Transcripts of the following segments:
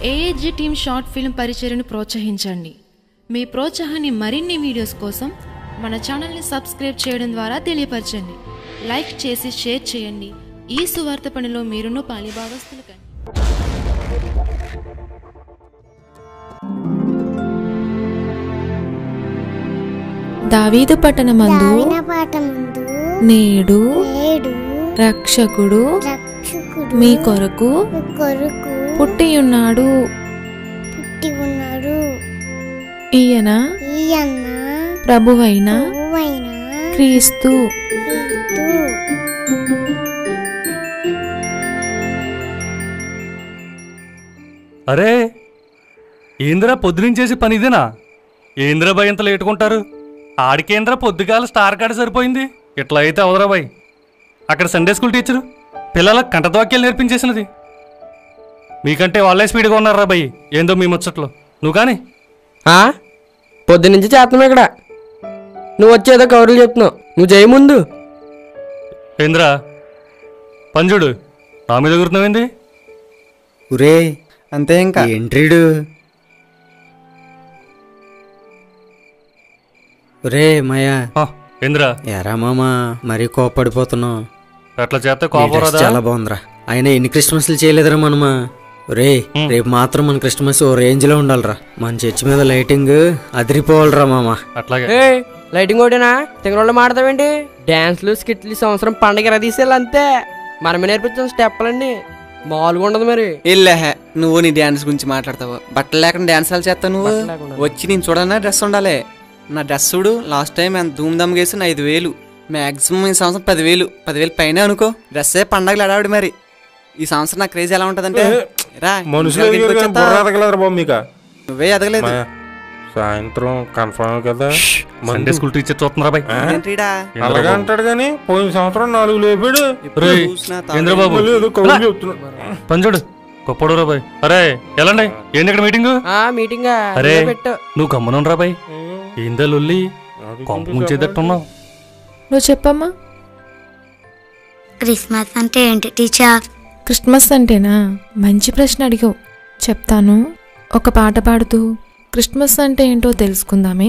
AAG team short film పరిచయను ప్రోత్సహించండి మీ ప్రోత్సాహాన్ని మరిన్ని వీడియోస్ కోసం మన ఛానల్ని సబ్స్క్రైబ్ చేయడం ద్వారా తెలియపరచండి లైక్ చేసి షేర్ చేయండి ఈ సువార్త పనిలో మీరును పాలిభాగస్తులు కండి దావీదు పట్టణమందు దావిన పాట ముందు నేడు నేడు రక్షకుడు రక్షకుడు మీ కొరకు మీ కొరకు పుట్టియున్నాడు పుట్టి ఉన్నాడు ఈయన ఈయన్న ప్రభువైన ప్రభువైన క్రీస్తు క్రీస్తు అరే ఏంద్రా పొద్దునుంచేసి పని ఇదేనా ఏంద్రా భయ్ ఇంత లేటుకుంటారు ఆడికేంద్రా పొద్దుగాల స్టార్ కార్డు సరిపోయింది ఇట్లా అయితే అవదరా బాయ్ అక్కడ సండే స్కూల్ టీచరు పిల్లలకు కంటతోక్యాలు నేర్పించేసినది మీకంటే వాళ్ళే స్పీడ్గా ఉన్నారా భయ్ ఏందో మీ ముచ్చట్లో నువ్వు కానీ ఆ? పొద్దునుంచి చేస్తున్నావు ఇక్కడ నువ్వు వచ్చేదో కౌరులు చెప్తున్నావు నువ్వు చేయి ముందు ఏంద్రా పంజుడు నా మీద గుర్తున్నావేంది ఒరే అంతే ఇంకా ఎంట్రీడు ఒరే మాయా ఆ, ఏంద్రా ఎరా మామా మరీ కోపడిపోతున్నావు అట్లా చేస్తే నీ కోపం డ్రెస్ రాదా చాలా బాగుందిరా అయినా ఎన్ని క్రిస్మస్లు చేయలేదురా మనమా ఒరే రేపు మాత్రం మన క్రిస్మస్ ఓ రేంజ్ లో ఉండాలిరా మన చర్చి మీద లైటింగ్ అదిరిపోవాలిరా మామా అట్లాగే ఏ లైటింగ్ ఒకటేనా తింగరోళ్ళు మాడతావేంటి డాన్స్లు స్కిట్లు ఈ సంవత్సరం పండగ తీసేయాలి అంతే మనమే నేర్పించాం స్టెప్పులన్నీ మామూలుగా ఉండదు మరి ఇల్లే నువ్వు నీ డ్యాన్స్ గురించి మాట్లాడతావు బట్టలు లేకుండా డ్యాన్స్ ఎలా చేస్తావు నువ్వు బట్టలు లేకుండా. వచ్చి నేను చూడన్నా డ్రెస్ ఉండాలి నా డ్రెస్ చూడు లాస్ట్ టైం ఎంత ధూమ్ ధామ్ చేసిన ఐదు వేలు మాక్సిమం ఈ సంవత్సరం పదివేలు పదివేలు పైన అనుకో డ్రెస్సే పండగలు అడావిడి మరి ఈ సంవత్సరం నా క్రేజ్ ఎలా ఉంటదంటే రా మనుషులు ఇంటికి ఎదిగారు కానీ వచ్చేస్తా. బుర్ర ఎదగలేదురా బాబు మీకు నువ్వే ఎదగలేదు మాయా, సాయంత్రం కన్ఫర్మ్ కదా సండే స్కూల్ టీచర్ చూస్తున్నారా బాయ్ ఏంట్రీడా అలాగే అంటాడు కానీ పోయిన సంవత్సరం నాలుగు లేపాడు ఎప్పుడు రేయ్, చూసినా ఏంద్రబాబు మళ్ళీ ఏదో కౌలు చెప్తున్నాడు పంజుడు గొప్పడు బాయ్ అరే ఎలాండి ఏంది ఇక్కడ మీటింగ్ ఆ మీటింగ్ అరే పెట్టు నువ్వు గమ్మనురా బాయ్ ఏందా లొల్లి కొంప ముంచేదట్టున్నావు నువ్వు చెప్పమ్మా క్రిస్మస్ అంటే ఏంటి టీచర్ క్రిస్మస్ అంటేనా మంచి ప్రశ్న అడిగావు చెప్తాను ఒక పాట పాడుతూ క్రిస్మస్ అంటే ఏంటో తెలుసుకుందామే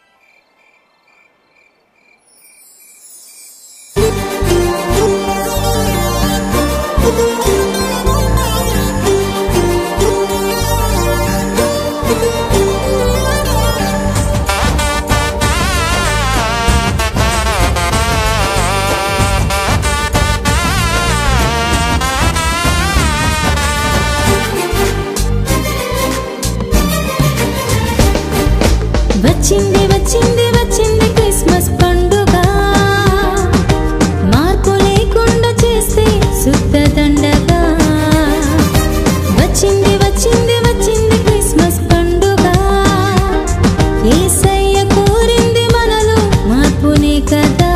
వచ్చింది వచ్చింది వచ్చింది క్రిస్మస్ పండుగ మార్పు లేకుండా చేస్తే శుద్ధ దండగా వచ్చింది వచ్చింది వచ్చింది క్రిస్మస్ పండుగ యేసయ్య కోరింది మనలో మార్పునే కదా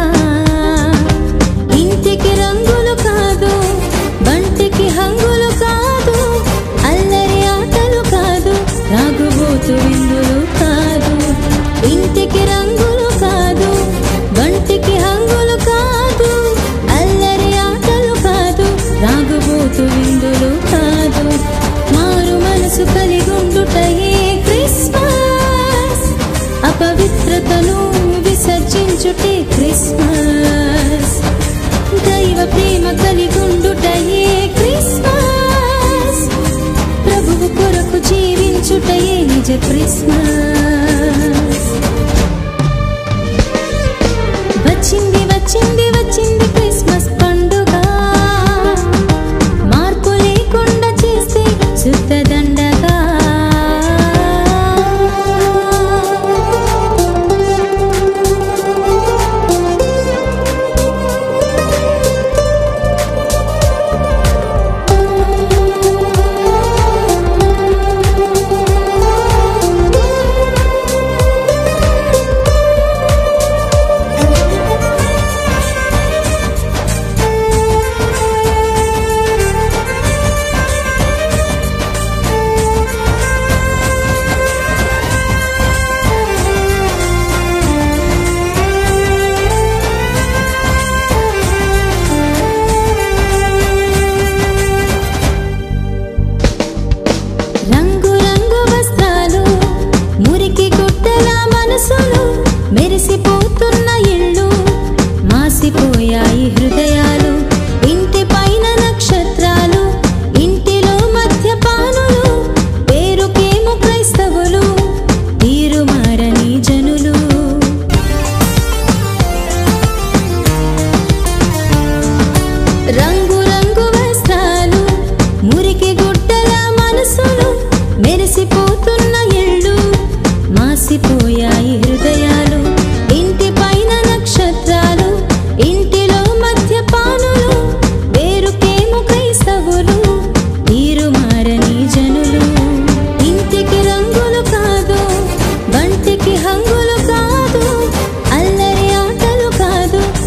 ఇంటికి రంగులు కాదు బంటికి హంగులు కాదు అల్లరి ఆటలు కాదు రాగుబోతు విందులు కాదు ఇంటికి రంగులు కాదు బంటికి హంగులు కాదు అల్లరి ఆటలు కాదు రాగుబోతు విందులు కాదు మారు మనసు కలిగుండుటయే క్రిస్మస్ అపవిత్రతను విసర్జించుటే క్రిస్మస్ దైవ ప్రేమ కలిగుండుటయే క్రిస్మస్ ప్రభువు కొరకు జీవించుటయే నిజ క్రిస్మస్ వచ్చింది వచ్చింది వచ్చింది క్రిస్మస్ పండుగ మార్పు లేకుండా చేస్తే శుద్ధ దండగా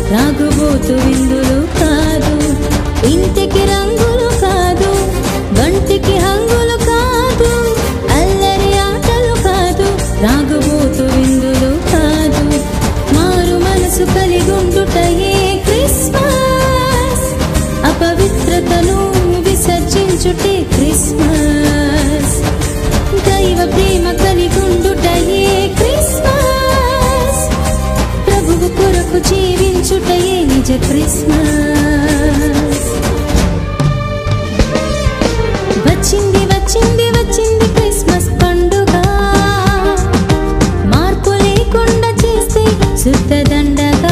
రాగుబోతు విందులు కాదు ఇంటికి రంగులు కాదు వంటికి హంగులు కాదు అల్లరి ఆటలు కాదు రాగుబోతు విందులు కాదు మారు మనసు కలిగుండుటయే క్రిస్మస్ అపవిత్రతను విసర్జించుటే క్రిస్మస్ దైవ ప్రేమ కలిగుండుటయే క్రిస్మస్ ప్రభువు కొరకు జీవించుటయే నిజ క్రిస్మస్ వచ్చింది వచ్చింది వచ్చింది క్రిస్మస్ పండుగ మార్పు లేకుండా చేస్తే శుద్ధ దండగా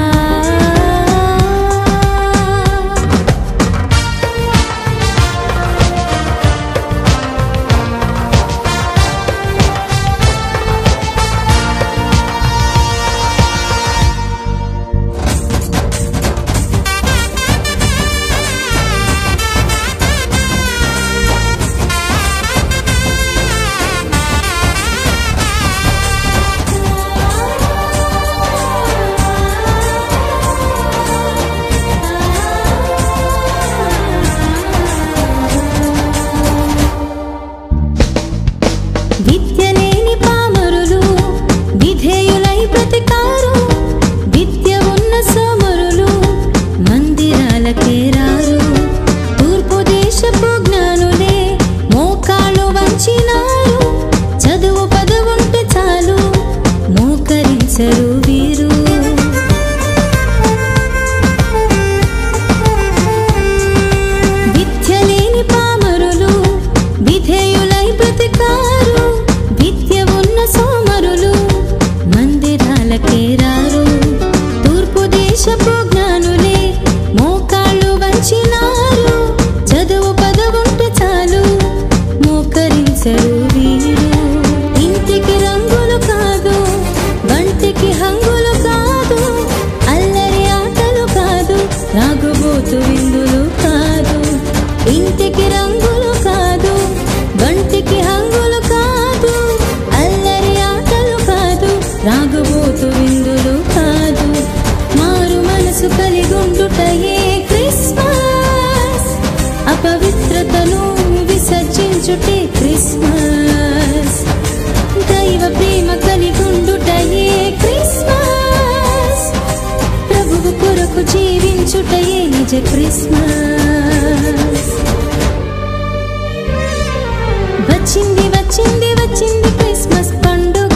విద్య లేని పామరులు విధేయులై బ్రతికారు విద్య ఉన్న సోమరులు మందిరాలకే రారు తూర్పు దేశపు జ్ఞానులే మోకాళ్ళు వంచినారు చదువు పదవుంటే చాలు మోకరించరు వీరు విద్య లేని పామరులు విధేయులై బ్రతికారు విద్య ఉన్న సోమరులు మందిరాలకే రారు తూర్పు దేశపు జ్ఞానులే మోకాళ్ళు వంచినారు చదువు పదవుంటే చాలు మోకరించరు వీరు ఇంటికి రంగులు కాదు వంటికి హంగులు కాదు అల్లరి ఆటలు కాదు రాగుబోతు విందులు కాదు ఇంటికి రంగులు కాదు వంటికి హంగులు కాదు అల్లరి ఆటలు కాదు రాగుబోతు విందులు కాదు మారు మనసు కలిగుండుటయే క్రిస్మస్ అపవిత్రతను విసర్జించుటే క్రిస్మస్ దైవ ప్రేమ కలిగుండుటయే క్రిస్మస్ ప్రభువు కొరకు జీవించుటయే నిజ క్రిస్మస్ వచ్చింది వచ్చింది వచ్చింది క్రిస్మస్ పండుగ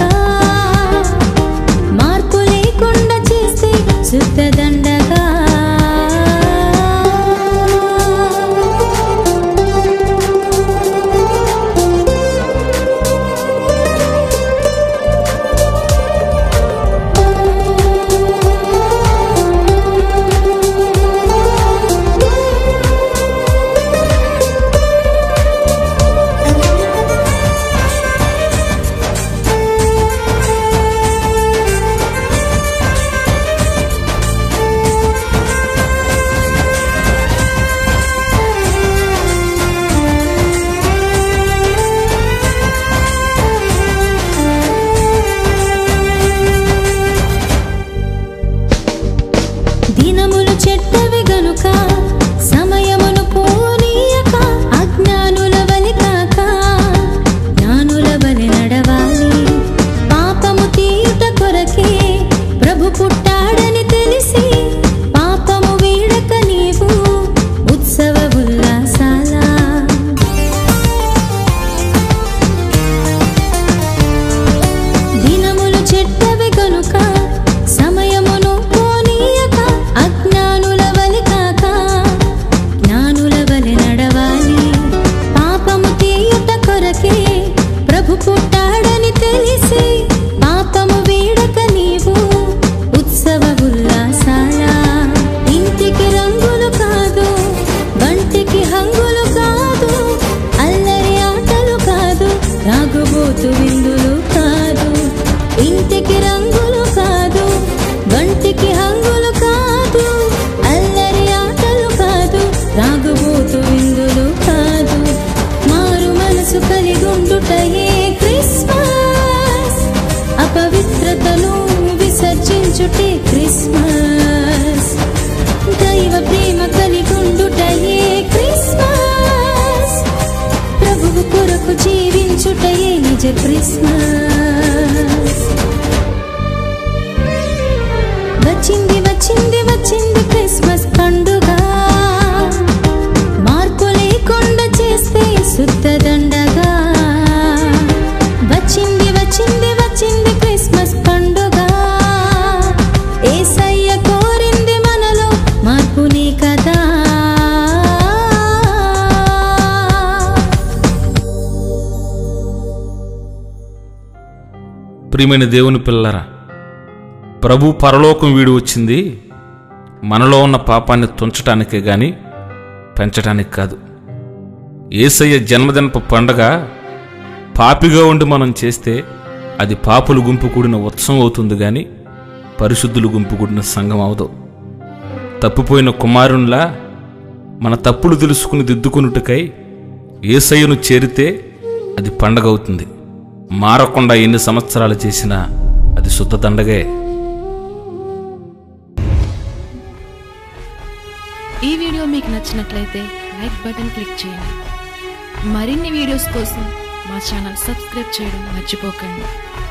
మార్పు లేకుండా చేస్తే శుద్ధ దండగా దినములు చెడ్డవి గనుక సమయమును పోనీయక అజ్ఞానుల వలి కాక జ్ఞానుల వలి నడవాలి పాపము తీయుట కొరకే ప్రభు పుట్టాడని తెలిసి పాపము వీడక నీవు ఉత్సవ ఉల్లాసాల దినములు చెడ్డవి గనుక సమయమును పోనీయక అజ్ఞానుల మేజర్ క్రిస్మస్ వచ్చింది వచ్చింది వచ్చింది క్రిస్మస్ పండుగ మార్పు లేకుండా చేస్తే శుద్ధ దండగా వచ్చింది వచ్చింది వచ్చింది క్రిస్మస్ పండుగ ఏసయ్య కోరింది మనలో మార్పునే కదా ప్రియమైన దేవుని పిల్లరా ప్రభు పరలోకం వీడి వచ్చింది మనలో ఉన్న పాపాన్ని తుంచటానికే గాని పెంచటానికి కాదు ఏసయ్య జన్మదినపు పండగ పాపిగా ఉండి మనం చేస్తే అది పాపులు గుంపు కూడిన ఉత్సవం అవుతుంది గాని పరిశుద్ధులు గుంపు కూడిన సంఘం అవదు తప్పిపోయిన కుమారునిలా మన తప్పులు తెలుసుకుని దిద్దుకున్నట్టుకై ఏసయ్యను చేరితే అది పండగ అవుతుంది మారకుండా ఎన్ని సంవత్సరాలు చేసినా అది శుద్ధ దండగే ఈ వీడియో మీకు నచ్చినట్లయితే లైక్ బటన్ క్లిక్ చేయండి మరిన్ని వీడియోస్ కోసం మా ఛానల్ సబ్స్క్రైబ్ చేయడం మర్చిపోకండి